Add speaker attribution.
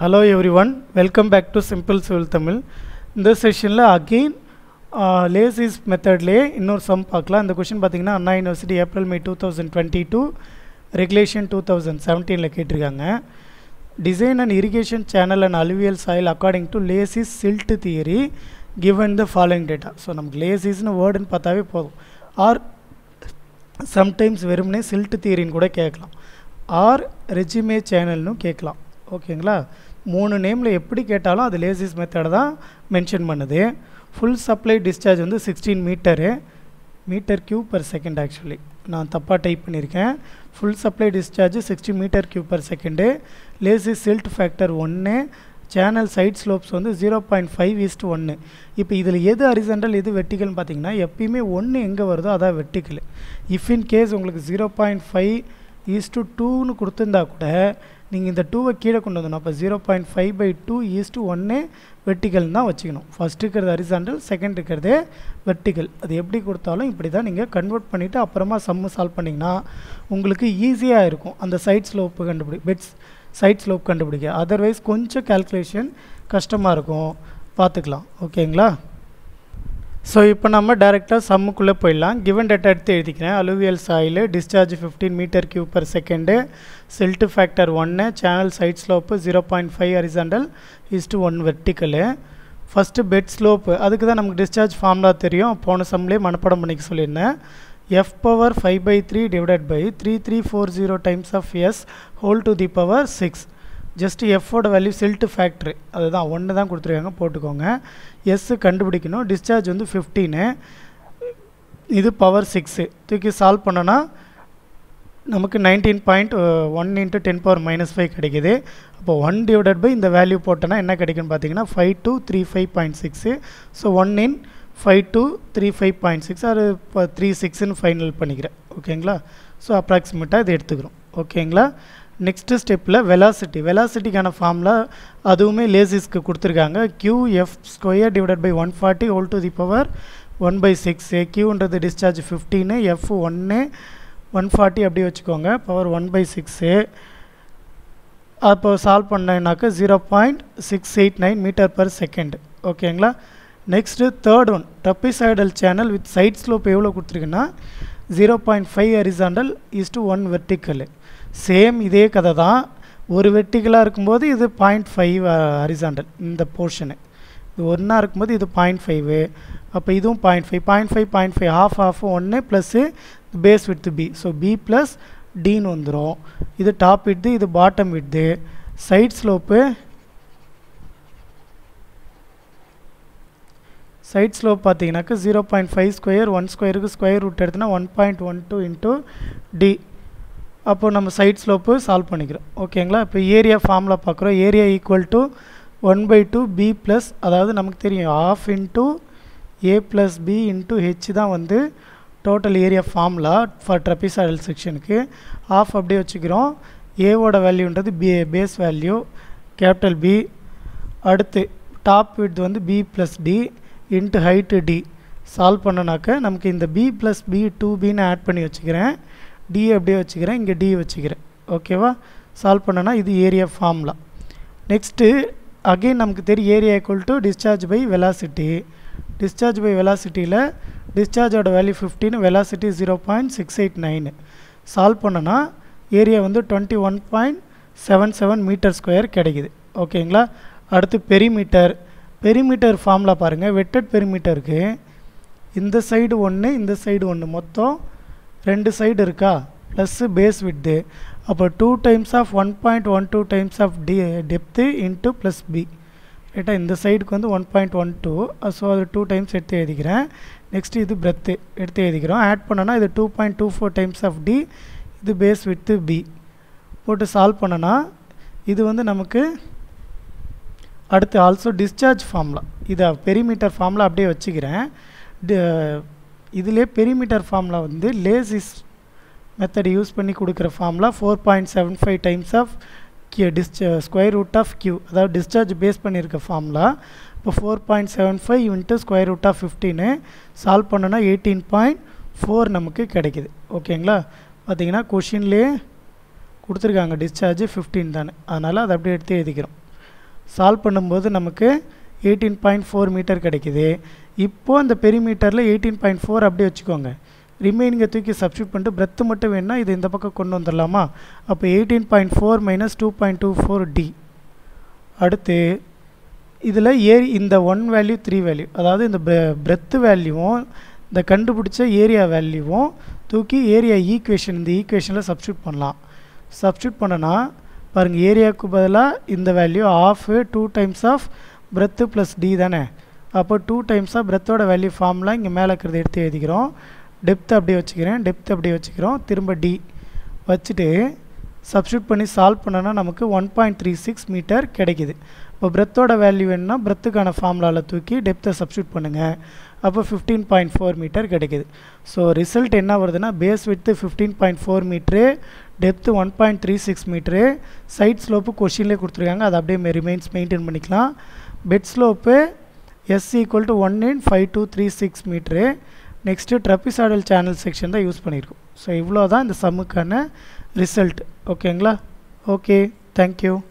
Speaker 1: hello everyone welcome back to simple civil Tamil இந்த செஷனில் again லேசிஸ் மெத்தட்லேயே இன்னொரு சம் பார்க்கலாம் இந்த கொஷின் பார்த்தீங்கன்னா Anna university April May two thousand twenty two regulation two thousand செவன்டீனில் கேட்டிருக்காங்க design and irrigation channel and alluvial soil according to Lacey's silt theory given the following data so நமக்கு லேசிஸ்னு வேர்டுன்னு பார்த்தாவே போதும் ஆர் சம்டைம்ஸ் வெறுமனே சில்ட் தியரின்னு கூட கேட்கலாம் ஆர் ரெஜிமே சேனல்னு கேட்கலாம் ஓகேங்களா மூணு நேமில் எப்படி கேட்டாலும் அது லேசிஸ் மெத்தடை தான் மென்ஷன் பண்ணுது ஃபுல் சப்ளை டிஸ்சார்ஜ் வந்து sixteen metre metre cube per second actually நான் தப்பாக டைப் பண்ணியிருக்கேன் full supply discharge sixty metre cube per second Lacey's silt factor ஒன்று சேனல் சைட் ஸ்லோப்ஸ் வந்து ஜீரோ பாயிண்ட் ஃபைவ் ஈஸ்ட் ஒன்று இப்போ இதில் எது அரிசண்டல் எது வெட்டிக்கல்னு பார்த்தீங்கன்னா எப்பயுமே ஒன்று எங்கே வருதோ அதான் வெட்டிக்கல் இஃப் இன் கேஸ் உங்களுக்கு ஜீரோ பாயிண்ட் ஃபைவ் ஈஸ்ட்டு டூன்னு கொடுத்துருந்தா கூட நீங்கள் இந்த டூவை கீழே கொண்டு வந்துடணும் அப்போ zero point five by two is to ஒன்று வெர்டிக்கல் தான் வச்சுக்கணும் ஃபஸ்ட் இருக்கிறது ஹரிசாண்டல் செகண்ட் இருக்கிறது வெர்டிக்கல் அது எப்படி கொடுத்தாலும் இப்படி தான் நீங்கள் கன்வெர்ட் பண்ணிவிட்டு அப்புறமா சம்மு சால்வ் பண்ணிங்கன்னா உங்களுக்கு ஈஸியாக இருக்கும் அந்த சைட் ஸ்லோப்பு கண்டுபிடி பெட்ஸ் சைட் ஸ்லோப் கண்டுபிடிக்க அதர்வைஸ் கொஞ்சம் கால்குலேஷன் கஷ்டமாக இருக்கும் பார்த்துக்கலாம் ஓகேங்களா ஸோ இப்போ நம்ம டேரெக்டாக சம்முக்குள்ளே போயிடலாம் கிவன் டேட்டா எடுத்து எழுதிக்கிறேன் alluvial soil discharge fifteen metre cube per second silt factor ஒன்று channel side slope zero point five horizontal is to one vertical first bed slope அதுக்கு தான் நமக்கு டிஸ்சார்ஜ் ஃபார்ம்லா தெரியும் போன சம்லேயே மனப்படம் பண்ணிக்க சொல்லியிருந்தேன் F power five by three divided by three three four zero times of S whole to the power six just எஃபோட value silt factor அதுதான் ஒன்று தான் கொடுத்துருக்காங்க போட்டுக்கோங்க எஸ்ஸு கண்டுபிடிக்கணும் டிஸ்சார்ஜ் வந்து ஃபிஃப்டீனு இது பவர் சிக்ஸு தூக்கி சால்வ் பண்ணோன்னா நமக்கு nineteen point one into ten power minus five கிடைக்கிது அப்போ ஒன் டிவைடட் பை இந்த வேல்யூ போட்டோன்னா என்ன கிடைக்குன்னு பார்த்தீங்கன்னா five two three five point six so one in five two three five point six அது இப்போ த்ரீ சிக்ஸ்னு ஃபைனல் பண்ணிக்கிறேன் ஓகேங்களா ஸோ அப்ராக்சிமேட்டாக இது எடுத்துக்கிறோம் ஓகேங்களா நெக்ஸ்ட்டு ஸ்டெப்பில் வெலாசிட்டி வெலாசிட்டிக்கான ஃபார்மில் அதுவுமே லேசிஸ்க்கு கொடுத்துருக்காங்க Q F square divided by one forty whole to the power one by six கியூன்றது டிஸ்சார்ஜ் ஃபிஃப்டீனு எஃப் ஒன்று ஒன் ஃபார்ட்டி அப்படியே வச்சுக்கோங்க பவர் ஒன் பை சிக்ஸு அப்போ சால்வ் பண்ணேனாக்கா zero point six eight nine metre per second ஓகேங்களா next third one trapezoidal channel with side slope எவ்வளோ கொடுத்துருக்குன்னா zero point five horizontal is to one vertical same இதே கதை தான் ஒரு வெர்டிக்கலாக இருக்கும்போது இது பாயிண்ட் ஃபைவ் ஹரிசாண்டல் இந்த போர்ஷனு இது ஒன்றா இருக்கும்போது இது பாயிண்ட் ஃபைவு அப்போ இதுவும் point five point five point five half half ஒன்று plus base width B so B plus டின்னு வந்துடும் இது டாப் விட்து இது bottom width side slope side slope பார்த்தீங்கன்னாக்கா zero point five square one ஸ்கொயருக்கு ஸ்கொயர் ரூட் எடுத்தோன்னா one point one two into D அப்போது நம்ம சைட் ஸ்லோப்பு சால்வ் பண்ணிக்கிறோம் ஓகேங்களா இப்போ ஏரியா ஃபார்மில் பார்க்குறோம் area equal to one by two B plus அதாவது நமக்கு தெரியும் half into A plus B into H தான் வந்து total area formula for trapezoidal செக்ஷனுக்கு ஆஃப் அப்படியே வச்சுக்கிறோம் ஏவோட வேல்யூன்றது B base value capital B அடுத்து டாப் விட் வந்து B plus D into height D solve பண்ணனாக்க நமக்கு இந்த பி ப்ளஸ் பி டூ பின்னு ஆட் பண்ணி வச்சுக்கிறேன் டி அப்படியே வச்சுக்கிறேன் இங்கே டி வச்சுக்கிறேன் ஓகேவா சால்வ் பண்ணனா இது ஏரியா ஃபார்முலா நெக்ஸ்ட்டு அகெயின் நமக்கு தெரியும் area equal to discharge by velocity discharge by வெலாசிட்டியில் டிஸ்சார்ஜோட value fifteen velocity zero point six eight nine solve பண்ணனா ஏரியா வந்து twenty one point seven seven metre square கிடைக்குது ஓகேங்களா அடுத்து பெரிமீட்டர் பெரிமீட்டர் ஃபார்முலா பாருங்கள் வெட்டட் பெரிமீட்டருக்கு இந்த சைடு ஒன்று இந்த சைடு ஒன்று மொத்தம் ரெண்டு சைடு இருக்கா ப்ளஸ்ஸு பேஸ் விட்டு அப்போ two times of one point one two times of D depth into plus B ரைட்டா இந்த சைடுக்கு வந்து one point one two so அது டூ டைம்ஸ் எடுத்து எழுதிக்கிறேன் நெக்ஸ்ட்டு இது பிரெத்து எடுத்து எழுதிக்கிறோம் ஆட் பண்ணோன்னா இது two point two four times of D இது பேஸ் வித்து பி போட்டு சால்வ் பண்ணோன்னா இது வந்து நமக்கு அடுத்து ஆல்சோ டிஸ்சார்ஜ் ஃபார்முலா இதை பெரிமீட்டர் ஃபார்முலா அப்படியே வச்சுக்கிறேன் இதிலே பெரிமீட்டர் ஃபார்முலா வந்து லேசிஸ் மெத்தட் யூஸ் பண்ணி கொடுக்குற formula four point seven five times of Q டிஸ்ச ஸ்கொயர் ரூட் ஆஃப் கியூ அதாவது டிஸ்சார்ஜ் பேஸ் பண்ணியிருக்க ஃபார்முலா இப்போ four point seven five into square root of ஃபிஃப்டீனு சால்வ் பண்ணோன்னா எயிட்டீன் பாயிண்ட் ஃபோர் நமக்கு கிடைக்குது ஓகேங்களா பார்த்தீங்கன்னா கொஷின்லேயே கொடுத்துருக்காங்க டிஸ்சார்ஜ் ஃபிஃப்டீன் தானே அதனால் அதை அப்படியே எடுத்து எழுதிக்கிறோம் சால்வ் பண்ணும்போது நமக்கு எயிட்டீன் பாயிண்ட் ஃபோர் மீட்டர் கிடைக்குது இப்போது அந்த பெரிமீட்டரில் எயிட்டீன் பாயிண்ட் ஃபோர் அப்படியே வச்சுக்கோங்க ரிமைனிங்கை தூக்கி சப்ஸ்டியூட் பண்ணிட்டு பிரெத்து மட்டும் வேணுன்னா இது இந்த பக்கம் கொண்டு வந்துடலாமா அப்போ eighteen point four minus two point two four D அடுத்து இதில் ஏரி இந்த ஒன் வேல்யூ த்ரீ வேல்யூ அதாவது இந்த பிரெத்து வேல்யூவும் இந்த கண்டுபிடிச்ச ஏரியா வேல்யூவும் தூக்கி ஏரியா ஈக்குவேஷன் இந்த ஈக்குவேஷனில் சப்ஸ்டியூட் பண்ணலாம் சப்ஸ்டியூட் பண்ணனா பாருங்கள் ஏரியாவுக்கு பதிலாக இந்த value of two times of breadth plus D தானே அப்போ டூ டைம்ஸ் ஆஃப் பிரெத்தோட வேல்யூ ஃபார்ம்லாம் இங்கே மேலே இருக்கிறத எடுத்து எழுதிக்கிறோம் டெப்த் அப்படியே வச்சுக்கிறேன் டெப்த் அப்படியே வச்சுக்கிறோம் திரும்ப டி வச்சுட்டு சப்ஸ்டியூட் பண்ணி சால்வ் பண்ணனா நமக்கு one point three six metre கிடைக்குது இப்போ பிரெத்தோட வேல்யூ வேணும்னா பிரெத்துக்கான ஃபார்முலாவில் தூக்கி டெப்த்தை சப்ஸ்டியூட் பண்ணுங்கள் அப்போ ஃபிஃப்டீன் பாயிண்ட் ஃபோர் மீட்டர் கிடைக்குது ஸோ ரிசல்ட் என்ன வருதுன்னா base width fifteen point four metre depth one point three six metre side slope கொஷின்லேயே கொடுத்துருக்காங்க அது அப்படியே ரிமைன்ஸ் மெயின்டைன் பண்ணிக்கலாம் bed slope S equal to one in five two three six metre next trapezoidal channel section தான் use பண்ணியிருக்கோம் so இவ்வளோ தான் இந்த சம்முக்கான ரிசல்ட் ஓகேங்களா ஓகே தேங்க்யூ